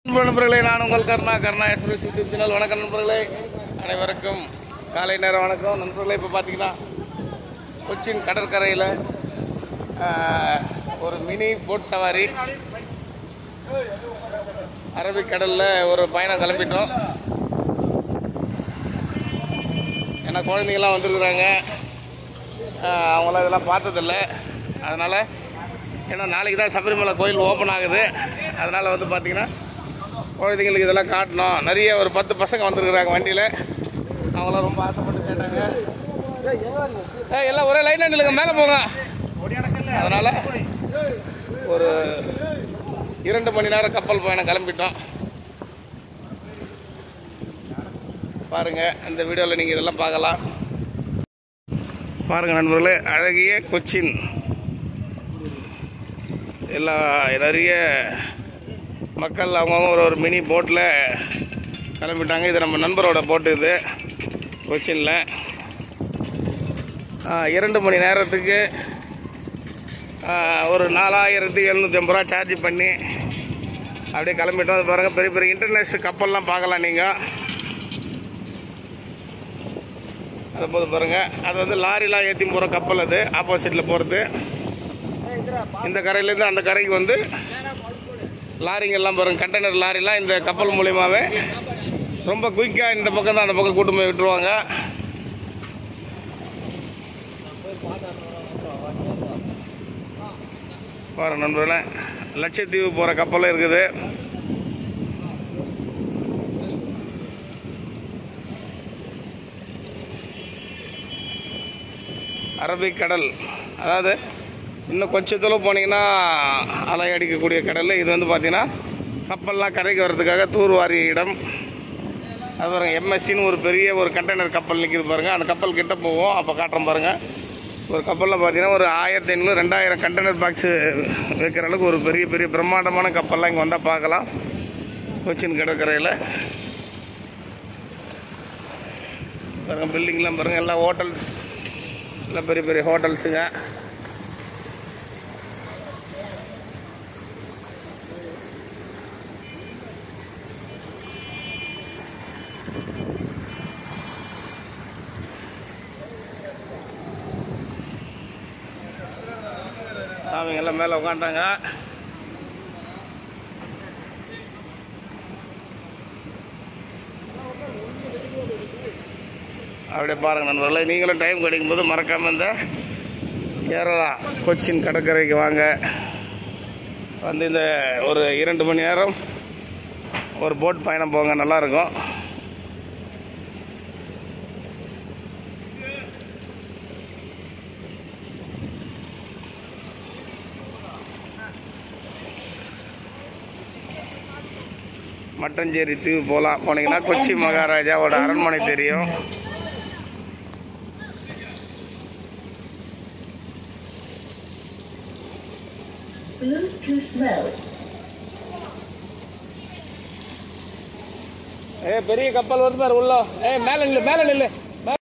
அன்பு நண்பர்களே நான் உங்கள் Karuna Karuna express YouTube channel வணக்கம் நண்பர்களே அனைவருக்கும் காலை நேரம் வணக்கம் நண்பர்களே இப்போ பார்த்தீங்கன்னா கொச்சின் கடற்கரையில் ஒரு மினி போட் சவாரி அரபிக்கடலில் ஒரு பயணம் கிளம்பிட்டோம் ஏன்னா குழந்தைங்கள்லாம் வந்திருக்குறாங்க ஆஹ் அவங்களாம் இதெல்லாம் பார்த்ததில்ல அதனால் ஏன்னா நாளைக்கு தான் சபரிமலை கோயில் ஓப்பன் ஆகுது அதனால் வந்து பார்த்தீங்கன்னா குழந்தைங்களுக்கு இதெல்லாம் காட்டணும் நிறைய ஒரு பத்து பசங்க வந்திருக்குறாங்க வண்டியில் அவங்களாம் ரொம்ப ஆசைப்பட்டு கேட்டாங்க ஏய், எல்லாம் ஒரே லைனாக நில்லுங்க மேலே போங்க அதனால் ஒரு இரண்டு மணி நேரம் கப்பல் பயணம் கிளம்பிட்டோம் பாருங்க இந்த வீடியோவில் நீங்கள் இதெல்லாம் பார்க்கலாம் பாருங்க நண்பர்களே அழகிய கொச்சின் எல்லா நிறைய மக்கள் அவங்கவுங்க ஒரு ஒரு மினி போட்டில் கிளம்பிட்டாங்க இது நம்ம நண்பரோட போட்டு இது கொச்சினில் இரண்டு மணி நேரத்துக்கு ஆ, ஒரு நாலாயிரத்தி எழுநூற்றி ஐம்பது ரூபா சார்ஜ் பண்ணி அப்படியே கிளம்பிட்டோம் அது பாருங்கள் பெரிய பெரிய இன்டர்நேஷ்னல் கப்பல்லாம் பார்க்கலாம் நீங்கள் அது போது பாருங்கள் அது வந்து லாரிலாம் ஏற்றி போகிற கப்பல் அது ஆப்போசிட்டில் போகிறது இந்த கரையிலேருந்து அந்த கரைக்கு வந்து லாரிங்க எல்லாம் பாருங்க கண்டெய்னர் லாரிலாம் இந்த கப்பல் மூலியமாகவே ரொம்ப குயிக்காக இந்த பக்கம் தான் அந்த பக்கம் கூட்டு போய் விட்டுருவாங்க பாருங்க நண்பர்களே லட்சத்தீவு போகிற கப்பலும் இருக்குது அரபிக்கடல் அதாவது இன்னும் கொஞ்சம் தொலைவு போனீங்கன்னா அலை அடிக்கக்கூடிய கடல் இது வந்து பார்த்தீங்கன்னா கப்பல்லாம் கரைக்கு வர்றதுக்காக தூர்வாரிய இடம் அது பாருங்க எம்எஸ்சின்னு ஒரு பெரிய ஒரு கண்டெய்னர் கப்பல் நிற்கிது பாருங்க அந்த கப்பல் கிட்ட போவோம் அப்போ காட்டுறோம் பாருங்க ஒரு கப்பலில் பார்த்தீங்கன்னா ஒரு ஆயிரத்தி ஐநூறு ரெண்டாயிரம் கண்டெய்னர் பாக்ஸ் வைக்கிற அளவுக்கு ஒரு பெரிய பெரிய பிரம்மாண்டமான கப்பல்லாம் இங்கே வந்தால் பார்க்கலாம் கொச்சின் கடற்கரையில் பாருங்க பில்டிங்லாம் பாருங்க எல்லாம் ஹோட்டல்ஸ் எல்லாம் பெரிய பெரிய ஹோட்டல்ஸுங்க சாமிங்க எல்லாம் மேலே உட்காண்டாங்க அப்படியே பாருங்க நண்பர்களே நீங்களும் டைம் கிடைக்கும்போது மறக்காம இந்த கேரளா கொச்சின் கடற்கரைக்கு வாங்க வந்து இந்த ஒரு இரண்டு மணி நேரம் ஒரு போட் பயணம் போங்க நல்லா இருக்கும் மட்டஞ்சேரி தீவு போகலாம் போனீங்கன்னா கொச்சி மகாராஜாவோட அரண்மனை தெரியும் Bluetooth mode. ஏ பெரிய கப்பல் வருது பாரு உள்ள ஏ மேல நில்லு மேல நில்லு